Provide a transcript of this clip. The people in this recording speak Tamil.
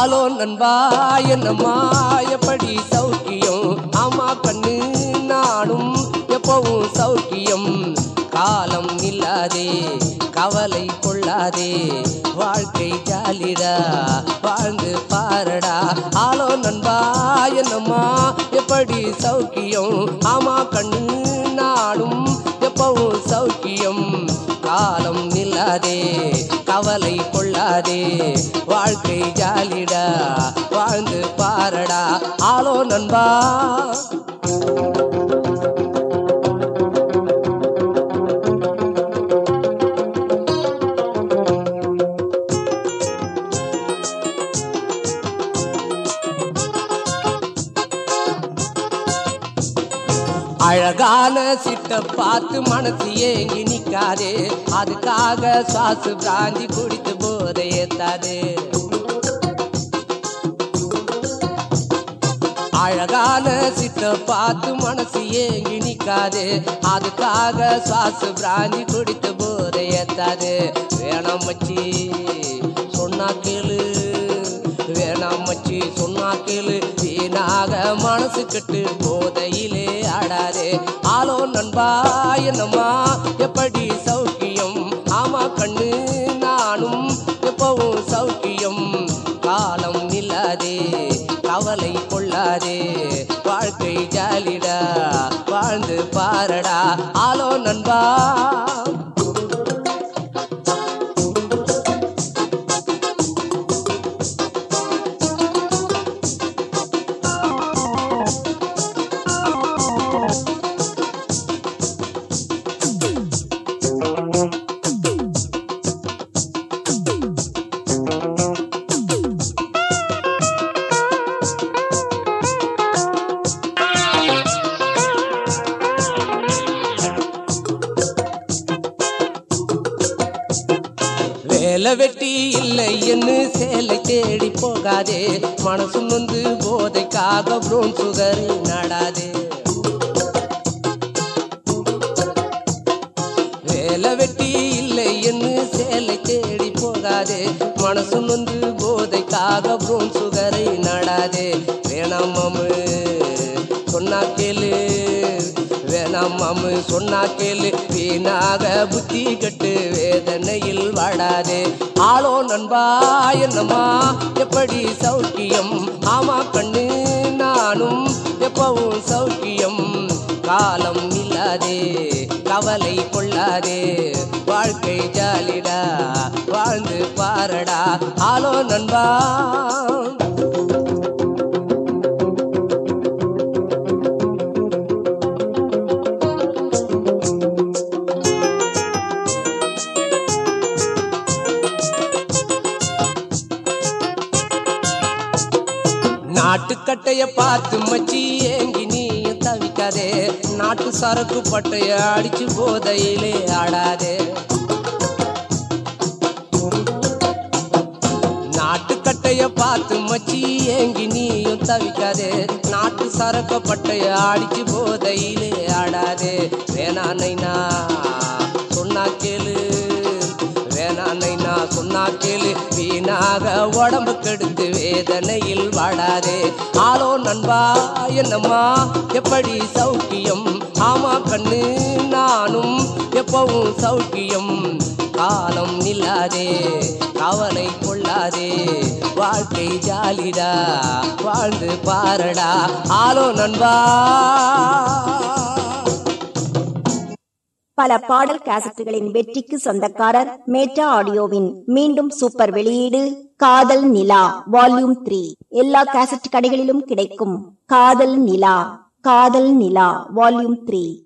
ஆலோ நண்பா என்னம்மா எப்படி சௌக்கியம் ஆமா கண்ணு நானும் எப்பவும் சௌக்கியம் காலம் இல்லாதே கவலை கொள்ளாதே வாழ்க்கை ஜாலிடா வாழ்ந்து பாரடா ஆலோ நண்பா என்னம்மா எப்படி சௌக்கியம் ஆமா கண்ணு நானும் எப்பவும் சௌக்கியம் காலம் நில்லாதே கவலை கொள்ளாதே வாழ்க்கை ஜாலிடா வாழ்ந்து பாரடா ஆலோ நண்பா அழகான சிட்ட பார்த்து மனசு ஏங்கி நிக்காதே அதுக்காக சுவாசு பிராந்தி குடித்து போதை ஏத்தாதே அழகான சிட்ட பார்த்து மனசு ஏங்கி நிக்காதே அதுக்காக சுவாசு பிராந்தி குடித்து போதை ஏத்தாதே வேணாம் மச்சி சொன்னா கேளு வேணாம் மச்சி சொன்னா கேளு வீணாக மனசு கெட்டு போதையிலே ஆடாதே ஆலோ நண்பா என்னம்மா எப்படி சௌக்கியம் ஆமா கண்ணு நானும் எப்பவும் சௌக்கியம் காலம் இல்லாதே கவலை கொள்ளாதே வாழ்க்கை ஜாலிடா வாழ்ந்து பாரடா ஆலோ நண்பா வேலை வெட்டி இல்லை என்று சேலை தேடி போகாதே மனசு நொந்து போதைக்காக ப்ரோன் சுகர் நடாதே வேலை வெட்டி இல்லை என்று சேலை தேடி போகாதே மனசு நொந்து போதைக்காக ப்ரோன் சுகரை நடாதே வேணாம் மாமு சொன்னா கேளு வேணாம் மாமு சொன்னா கேளு வீணாக புத்தி கட்டு வேதனையில் வாடாதே ஆளோ நண்பா என்னம்மா எப்படி சௌக்கியம் ஆமா கண்ணு நானும் எப்பவும் சௌக்கியம் காலம் இல்லாதே கவலை கொள்ளாதே வாழ்க்கை ஜாலிடா வாழ்ந்து பாரடா ஆலோ நண்பா நாட்டுக்கட்டைய பார்த்து மச்சி ஏங்கி நீயும் தவிக்காதே நாட்டு சரக்கு பட்டைய அடிச்சு போதையிலே ஆடாதே நாட்டுக்கட்டைய பார்த்து மச்சி ஏங்கி நீயும் தவிக்காதே நாட்டு சரக்கு பட்டைய அடிச்சு போதையிலே ஆடாதே வேணா நைனா சொன்னா கேளு வேணா நைனா சொன்னா கேளு வீணாக உடம்பு கெடுத்து வேதனையில் வாடாதே ஆலோ நண்பா என்னம்மா எப்படி சௌக்கியம் ஆமா கண்ணு நானும் எப்பவும் சௌக்கியம் காலம் நில்லாதே கவலை கொள்ளாதே வாழ்க்கை ஜாலிடா வாழ்ந்து பாரடா ஆலோ நண்பா பல பாடல் கேசட்டுகளின் வெற்றிக்கு சொந்தக்காரர் மேட்டா ஆடியோவின் மீண்டும் சூப்பர் வெளியீடு காதல் நிலா வால்யூம் த்ரீ எல்லா கேசட் கடைகளிலும் கிடைக்கும் காதல் நிலா காதல் நிலா வால்யூம் த்ரீ